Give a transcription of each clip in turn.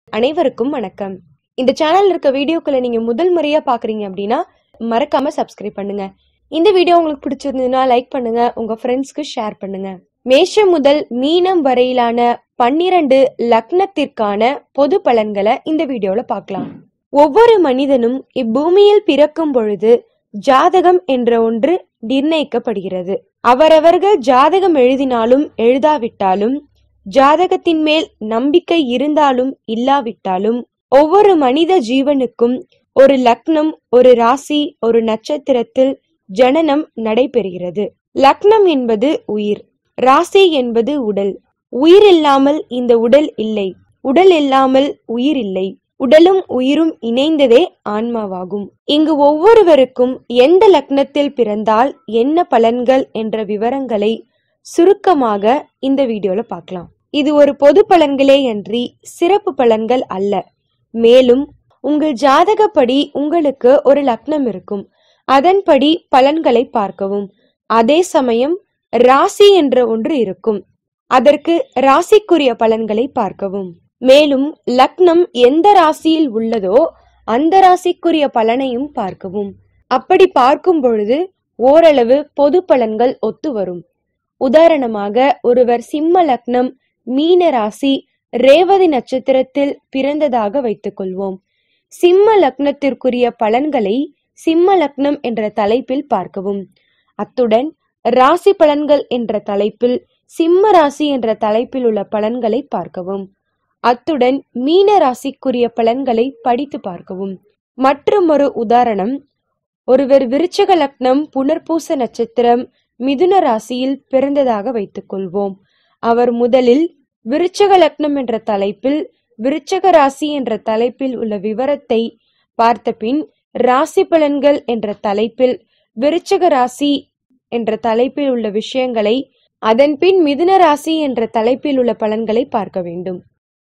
அனைவருக்கும் வணக்கம் இந்த சேனல்ல இருக்க வீடியோக்களை நீங்க முதல் முறையா பாக்குறீங்க அப்படின்னா மறக்காம சப்ஸ்கிரைப் பண்ணுங்க இந்த வீடியோ உங்களுக்கு பிடிச்சிருந்ததுன்னா லைக் பண்ணுங்க உங்க ஃப்ரெண்ட்ஸ்க்கு ஷேர் பண்ணுங்க மேஷம் முதல் மீனம் வரையிலான பன்னிரண்டு லக்னத்திற்கான பொது பலன்களை இந்த வீடியோல பார்க்கலாம் ஒவ்வொரு மனிதனும் இப்பூமியில் பிறக்கும் பொழுது ஜாதகம் என்ற ஒன்று நிர்ணயிக்கப்படுகிறது அவரவர்கள் ஜாதகம் எழுதினாலும் எழுதாவிட்டாலும் ஜாதகத்தின் மேல் நம்பிக்கை இருந்தாலும் இல்லாவிட்டாலும் ஒவ்வொரு மனித ஜீவனுக்கும் ஒரு லக்னம் ஒரு ராசி ஒரு நட்சத்திரத்தில் ஜனனம் நடைபெறுகிறது லக்னம் என்பது உயிர் ராசி என்பது உடல் உயிர் இல்லாமல் இந்த உடல் இல்லை உடல் இல்லாமல் உயிர் இல்லை உடலும் உயிரும் இணைந்ததே ஆன்மாவாகும் இங்கு ஒவ்வொருவருக்கும் எந்த லக்னத்தில் பிறந்தால் என்ன பலன்கள் என்ற விவரங்களை சுருக்கமாக இந்த வீடியோல பார்க்கலாம் இது ஒரு பொது பலன்களே அன்றி சிறப்பு பலன்கள் அல்ல மேலும் உங்கள் ஜாதகப்படி உங்களுக்கு ஒரு லக்னம் இருக்கும் அதன்படி பலன்களை பார்க்கவும் அதே சமயம் ராசி என்ற ஒன்று இருக்கும் அதற்கு ராசிக்குரிய பலன்களை பார்க்கவும் மேலும் லக்னம் எந்த ராசியில் உள்ளதோ அந்த ராசிக்குரிய பலனையும் பார்க்கவும் அப்படி பார்க்கும் பொழுது ஓரளவு பொது பலன்கள் ஒத்து வரும் உதாரணமாக ஒருவர் சிம்ம லக்னம் மீன ராசி ரேவதி நட்சத்திரத்தில் பிறந்ததாக வைத்துக்கொள்வோம் சிம்ம லக்னத்திற்குரிய பலன்களை சிம்ம லக்னம் என்ற தலைப்பில் பார்க்கவும் அத்துடன் ராசி பலன்கள் என்ற தலைப்பில் சிம்ம ராசி என்ற தலைப்பில் உள்ள பலன்களை பார்க்கவும் அத்துடன் மீன ராசிக்குரிய பலன்களை படித்து பார்க்கவும் மற்றுமொரு உதாரணம் ஒருவர் விருச்சக லக்னம் புனர்பூச நட்சத்திரம் மிதுன ராசியில் பிறந்ததாக வைத்துக்கொள்வோம் அவர் முதலில் விருச்சக லக்னம் என்ற தலைப்பில் விருச்சக ராசி என்ற தலைப்பில் உள்ள விவரத்தை பார்த்த பின் ராசி பலன்கள் என்ற தலைப்பில் விருச்சக ராசி என்ற தலைப்பில் உள்ள விஷயங்களை அதன்பின் மிதுன ராசி என்ற தலைப்பில் உள்ள பலன்களை பார்க்க வேண்டும்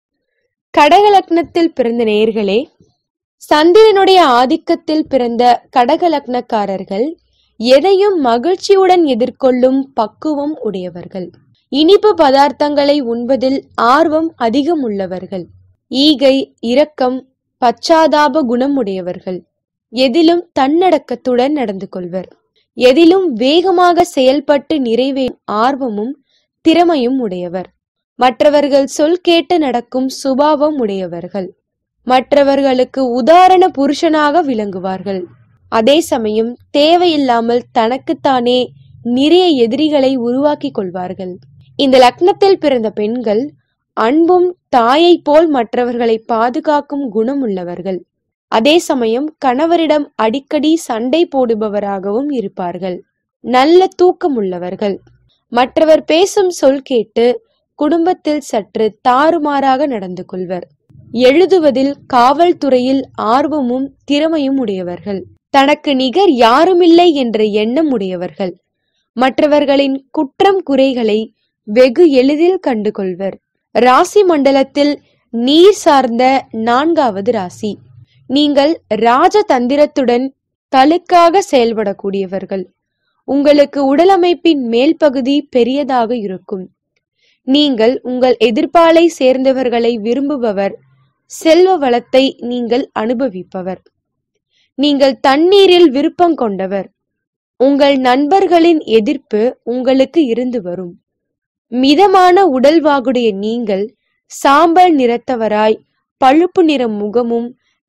கடக லக்னத்தில் பிறந்த நேயர்களே சந்திரனுடைய ஆதிக்கத்தில் பிறந்த கடக லக்னக்காரர்கள் எதையும் மகிழ்ச்சியுடன் எதிர்கொள்ளும் பக்குவம் உடையவர்கள் இனிப்பு பதார்த்தங்களை உண்பதில் ஆர்வம் அதிகம் உள்ளவர்கள் ஈகை இரக்கம் பச்சாதாப குணம் உடையவர்கள் எதிலும் தன்னடக்கத்துடன் நடந்து கொள்வர் எதிலும் வேகமாக செயல்பட்டு நிறைவே ஆர்வமும் திறமையும் உடையவர் மற்றவர்கள் சொல் கேட்டு நடக்கும் சுபாவம் உடையவர்கள் மற்றவர்களுக்கு உதாரண புருஷனாக விளங்குவார்கள் அதே சமயம் தேவையில்லாமல் தனக்குத்தானே நிறைய எதிரிகளை உருவாக்கிக் கொள்வார்கள் இந்த லக்னத்தில் பிறந்த பெண்கள் அன்பும் தாயை போல் மற்றவர்களை பாதுகாக்கும் குணம் உள்ளவர்கள் அதே சமயம் கணவரிடம் அடிக்கடி சண்டை போடுபவராகவும் இருப்பார்கள் நல்ல தூக்கம் உள்ளவர்கள் மற்றவர் பேசும் சொல் கேட்டு குடும்பத்தில் சற்று தாறுமாறாக நடந்து கொள்வர் எழுதுவதில் காவல்துறையில் ஆர்வமும் திறமையும் உடையவர்கள் தனக்கு நிகர் யாருமில்லை என்ற எண்ணம் உடையவர்கள் மற்றவர்களின் குற்றம் குறைகளை வெகு எளிதில் கண்டு கொள்வர் ராசி மண்டலத்தில் நீர் சார்ந்த நான்காவது ராசி நீங்கள் ராஜதந்திரத்துடன் தலுக்காக செயல்படக்கூடியவர்கள் உங்களுக்கு உடலமைப்பின் மேல் பகுதி பெரியதாக இருக்கும் நீங்கள் உங்கள் எதிர்ப்பாலை சேர்ந்தவர்களை விரும்புபவர் செல்வ வளத்தை நீங்கள் அனுபவிப்பவர் நீங்கள் தண்ணீரில் விருப்பம் கொண்டவர் உங்கள் நண்பர்களின் எதிர்ப்பு உங்களுக்கு இருந்து வரும் மிதமான உடல்வாகுடைய நீங்கள் சாம்பல் நிறத்தவராய் பழுப்பு நிற முகமும்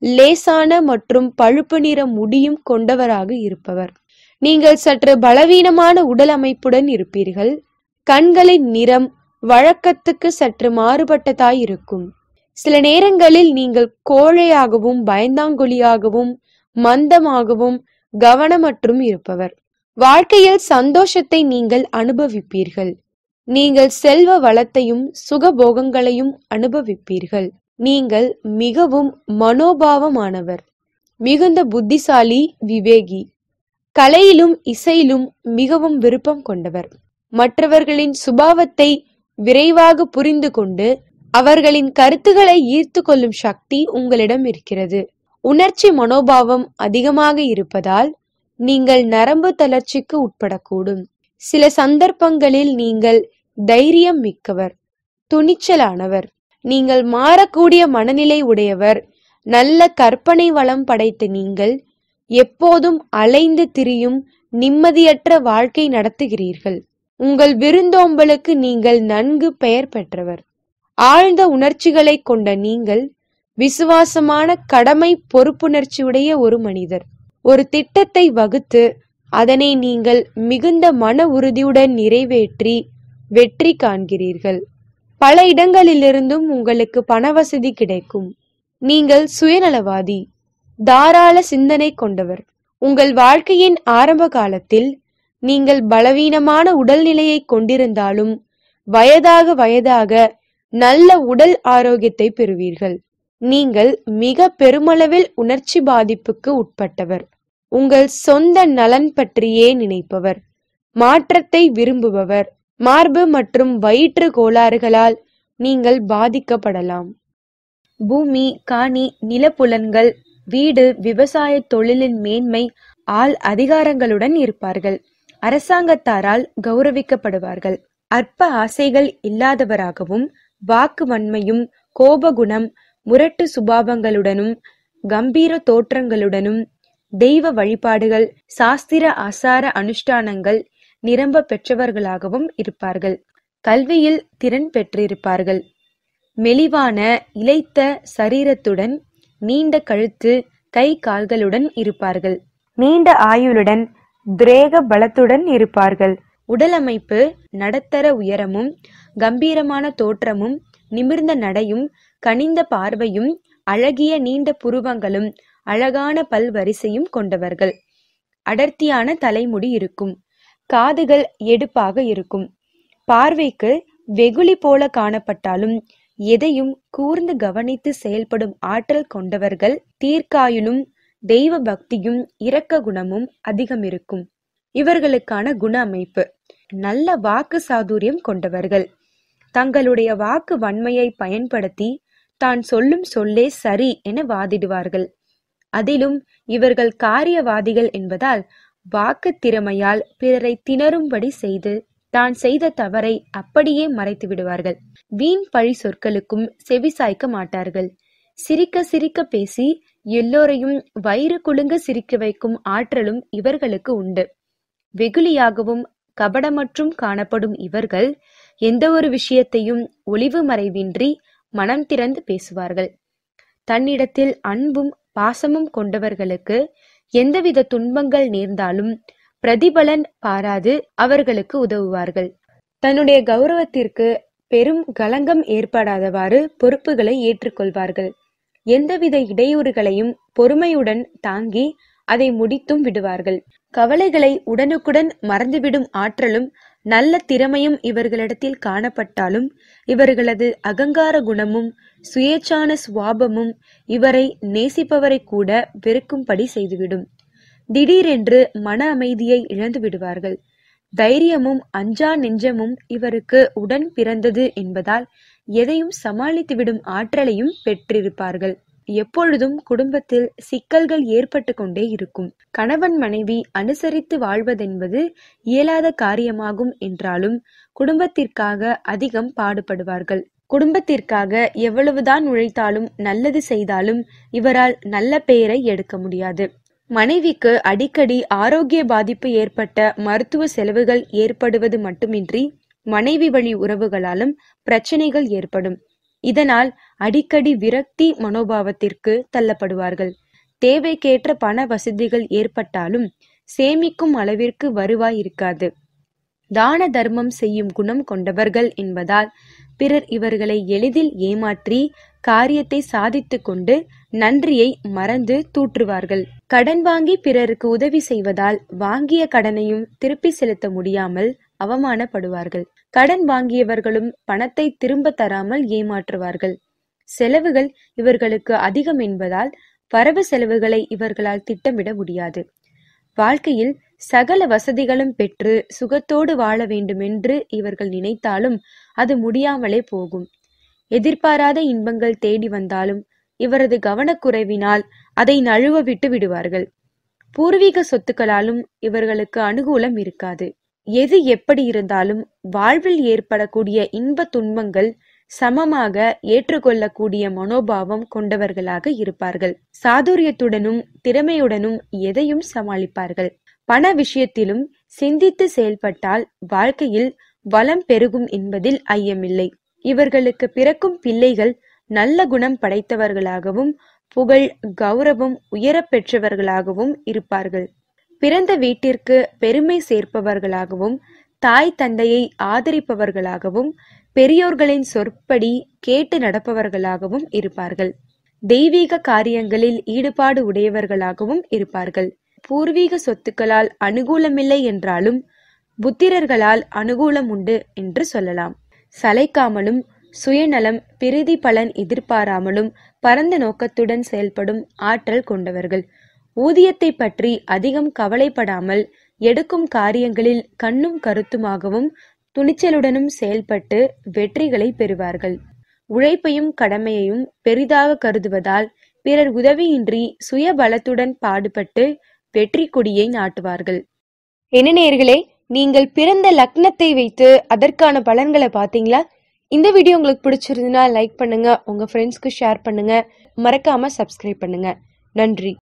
லேசான மற்றும் பழுப்பு நிற முடியும் கொண்டவராக இருப்பவர் நீங்கள் சற்று பலவீனமான உடல் அமைப்புடன் இருப்பீர்கள் கண்களின் நிறம் வழக்கத்துக்கு சற்று மாறுபட்டதாய் இருக்கும் சில நேரங்களில் நீங்கள் கோழையாகவும் பயந்தாங்கொலியாகவும் மந்தமாகவும் கவனமற்றும் இருப்பவர் வாழ்க்கையில் சந்தோஷத்தை நீங்கள் அனுபவிப்பீர்கள் நீங்கள் செல்வ வளத்தையும் சுகபோகங்களையும் அனுபவிப்பீர்கள் நீங்கள் மிகவும் மனோபாவமானவர் மிகுந்த புத்திசாலி விவேகி கலையிலும் இசையிலும் மிகவும் விருப்பம் கொண்டவர் மற்றவர்களின் சுபாவத்தை விரைவாக புரிந்து கொண்டு அவர்களின் கருத்துக்களை ஈர்த்து கொள்ளும் சக்தி உங்களிடம் இருக்கிறது உணர்ச்சி மனோபாவம் அதிகமாக இருப்பதால் நீங்கள் நரம்பு தளர்ச்சிக்கு உட்படக்கூடும் சில சந்தர்ப்பங்களில் நீங்கள் தைரியம் மிக்கவர் துணிச்சலானவர் நீங்கள் மாறக்கூடிய மனநிலை உடையவர் நல்ல கற்பனை வளம் படைத்த நீங்கள் எப்போதும் அலைந்து திரியும் நிம்மதியற்ற வாழ்க்கை நடத்துகிறீர்கள் உங்கள் விருந்தோம்பலுக்கு நீங்கள் நன்கு பெயர் பெற்றவர் ஆழ்ந்த உணர்ச்சிகளை கொண்ட நீங்கள் விசுவாசமான கடமை பொறுப்புணர்ச்சியுடைய ஒரு மனிதர் ஒரு திட்டத்தை வகுத்து அதனை நீங்கள் மிகுந்த மன உறுதியுடன் நிறைவேற்றி வெற்றி காண்கிறீர்கள் பல இடங்களிலிருந்தும் உங்களுக்கு பண வசதி கிடைக்கும் நீங்கள் சுயநலவாதி தாராள சிந்தனை கொண்டவர் உங்கள் வாழ்க்கையின் ஆரம்ப காலத்தில் நீங்கள் பலவீனமான உடல்நிலையை கொண்டிருந்தாலும் வயதாக வயதாக நல்ல உடல் ஆரோக்கியத்தை பெறுவீர்கள் நீங்கள் மிக பெருமளவில் உணர்ச்சி பாதிப்புக்கு உட்பட்டவர் உங்கள் சொந்த நலன் பற்றியே நினைப்பவர் மாற்றத்தை விரும்புபவர் மார்பு மற்றும் வயிற்று கோளாறுகளால் நீங்கள் பாதிக்கப்படலாம் பூமி காணி நிலப்புலன்கள் வீடு விவசாய தொழிலின் மேன்மை ஆள் அதிகாரங்களுடன் இருப்பார்கள் அரசாங்கத்தாரால் கௌரவிக்கப்படுவார்கள் அற்ப ஆசைகள் இல்லாதவராகவும் வாக்கு வன்மையும் கோபகுணம் முரட்டு சுபாவங்களுடனும் கம்பீர தோற்றங்களுடனும் தெய்வ வழிபாடுகள் சாஸ்திர ஆசார அனுஷ்டானங்கள் நிரம்ப பெற்றவர்களாகவும் இருப்பார்கள் கல்வியில் திறன் பெற்றிருப்பார்கள் மெலிவான இளைத்த சரீரத்துடன் நீண்ட கழுத்து கை கால்களுடன் இருப்பார்கள் நீண்ட ஆயுளுடன் திரேக பலத்துடன் இருப்பார்கள் உடல் அமைப்பு நடுத்தர உயரமும் கம்பீரமான தோற்றமும் நிமிர்ந்த நடையும் கனிந்த பார்வையும் அழகிய நீண்ட புருவங்களும் அழகான பல்வரிசையும் கொண்டவர்கள் அடர்த்தியான தலைமுடி இருக்கும் காதுகள் எடுப்பாக இருக்கும் பார்வைக்கு வெகுளி போல காணப்பட்டாலும் எதையும் கூர்ந்து கவனித்து செயல்படும் ஆற்றல் கொண்டவர்கள் தீர்க்காயுளும் தெய்வ பக்தியும் இரக்க குணமும் அதிகம் இருக்கும் இவர்களுக்கான குண அமைப்பு நல்ல வாக்கு சாதுரியம் கொண்டவர்கள் தங்களுடைய வாக்கு வன்மையை பயன்படுத்தி தான் சொல்லும் சொல்லே சரி என வாதிடுவார்கள் அதிலும் இவர்கள் காரியவாதிகள் என்பதால் வாக்கு திறமையால் பிறரை திணறும்படி செய்து தான் செய்த தவறை அப்படியே மறைத்து விடுவார்கள் வீண் பழி சொற்களுக்கும் செவி சாய்க்க மாட்டார்கள் சிரிக்க சிரிக்க பேசி எல்லோரையும் வயிறு குலுங்க சிரிக்க வைக்கும் ஆற்றலும் இவர்களுக்கு உண்டு வெகுளியாகவும் கபடமற்றும் காணப்படும் இவர்கள் எந்த ஒரு விஷயத்தையும் ஒளிவு மறைவின்றி மனம் திறந்து பேசுவார்கள் தன்னிடத்தில் அன்பும் பாசமும் கொண்டவர்களுக்கு எந்தவித துன்பங்கள் நேர்ந்தாலும் பிரதிபலன் பாராது அவர்களுக்கு உதவுவார்கள் தன்னுடைய கௌரவத்திற்கு பெரும் களங்கம் ஏற்படாதவாறு பொறுப்புகளை ஏற்றுக்கொள்வார்கள் எந்தவித இடையூறுகளையும் பொறுமையுடன் தாங்கி அதை முடித்தும் விடுவார்கள் கவலைகளை உடனுக்குடன் மறந்துவிடும் ஆற்றலும் நல்ல திறமையும் இவர்களிடத்தில் காணப்பட்டாலும் இவர்களது அகங்கார குணமும் சுயேச்சான சுவாபமும் இவரை நேசிப்பவரை கூட வெறுக்கும்படி செய்துவிடும் திடீரென்று மன அமைதியை இழந்து விடுவார்கள் தைரியமும் அஞ்சா நெஞ்சமும் இவருக்கு உடன் பிறந்தது என்பதால் எதையும் சமாளித்துவிடும் ஆற்றலையும் பெற்றிருப்பார்கள் எப்பொழுதும் குடும்பத்தில் சிக்கல்கள் ஏற்பட்டு கொண்டே இருக்கும் கணவன் மனைவி அனுசரித்து வாழ்வதென்பது இயலாத காரியமாகும் என்றாலும் குடும்பத்திற்காக அதிகம் பாடுபடுவார்கள் குடும்பத்திற்காக எவ்வளவுதான் உழைத்தாலும் நல்லது செய்தாலும் இவரால் நல்ல பெயரை எடுக்க முடியாது மனைவிக்கு அடிக்கடி ஆரோக்கிய பாதிப்பு ஏற்பட்ட மருத்துவ செலவுகள் ஏற்படுவது மட்டுமின்றி மனைவி வழி உறவுகளாலும் பிரச்சனைகள் ஏற்படும் இதனால் அடிக்கடி விரக்தி மனோபாவத்திற்கு தள்ளப்படுவார்கள் தேவைக்கேற்ற பண வசதிகள் ஏற்பட்டாலும் சேமிக்கும் அளவிற்கு வருவாய் இருக்காது தான தர்மம் செய்யும் குணம் கொண்டவர்கள் என்பதால் பிறர் இவர்களை எளிதில் ஏமாற்றி காரியத்தை சாதித்துக் கொண்டு நன்றியை மறந்து தூற்றுவார்கள் கடன் வாங்கி பிறருக்கு உதவி செய்வதால் வாங்கிய கடனையும் திருப்பி செலுத்த முடியாமல் அவமானப்படுவார்கள் கடன் வாங்கியவர்களும் பணத்தை திரும்ப தராமல் ஏமாற்றுவார்கள் செலவுகள் இவர்களுக்கு அதிகம் என்பதால் வரவு செலவுகளை இவர்களால் திட்டமிட முடியாது வாழ்க்கையில் சகல வசதிகளும் பெற்று சுகத்தோடு வாழ வேண்டுமென்று இவர்கள் நினைத்தாலும் அது முடியாமலே போகும் எதிர்பாராத இன்பங்கள் தேடி வந்தாலும் இவரது கவனக்குறைவினால் அதை நழுவ விட்டு விடுவார்கள் பூர்வீக சொத்துக்களாலும் இவர்களுக்கு அனுகூலம் இருக்காது எது எப்படி இருந்தாலும் வாழ்வில் ஏற்படக்கூடிய இன்ப துன்பங்கள் சமமாக ஏற்றுக்கொள்ளக்கூடிய மனோபாவம் கொண்டவர்களாக இருப்பார்கள் சாதுரியத்துடனும் திறமையுடனும் எதையும் சமாளிப்பார்கள் பண விஷயத்திலும் சிந்தித்து செயல்பட்டால் வாழ்க்கையில் வளம் பெருகும் என்பதில் ஐயமில்லை இவர்களுக்கு பிறக்கும் பிள்ளைகள் நல்ல குணம் படைத்தவர்களாகவும் புகழ் கௌரவம் உயரப் பெற்றவர்களாகவும் இருப்பார்கள் பிறந்த வீட்டிற்கு பெருமை சேர்ப்பவர்களாகவும் தாய் தந்தையை ஆதரிப்பவர்களாகவும் பெரியோர்களின் சொற்படி கேட்டு நடப்பவர்களாகவும் இருப்பார்கள் தெய்வீக காரியங்களில் ஈடுபாடு உடையவர்களாகவும் இருப்பார்கள் பூர்வீக சொத்துக்களால் அனுகூலமில்லை என்றாலும் புத்திரர்களால் அனுகூலம் உண்டு என்று சொல்லலாம் சளைக்காமலும் சுயநலம் பிரிதி பலன் எதிர்பாராமலும் பரந்த நோக்கத்துடன் செயல்படும் ஆற்றல் கொண்டவர்கள் ஊதியத்தை பற்றி அதிகம் கவலைப்படாமல் எடுக்கும் காரியங்களில் கண்ணும் கருத்துமாகவும் துணிச்சலுடனும் செயல்பட்டு வெற்றிகளை பெறுவார்கள் உழைப்பையும் கடமையையும் பெரிதாக கருதுவதால் பிறர் உதவியின்றி சுய பலத்துடன் பாடுபட்டு வெற்றி கொடியை நாட்டுவார்கள் என்ன நேர்களே நீங்கள் பிறந்த லக்னத்தை வைத்து அதற்கான பலன்களை பார்த்தீங்களா இந்த வீடியோ உங்களுக்கு பிடிச்சிருந்துன்னா லைக் பண்ணுங்க உங்க ஃப்ரெண்ட்ஸ்க்கு ஷேர் பண்ணுங்க மறக்காம சப்ஸ்கிரைப் பண்ணுங்க நன்றி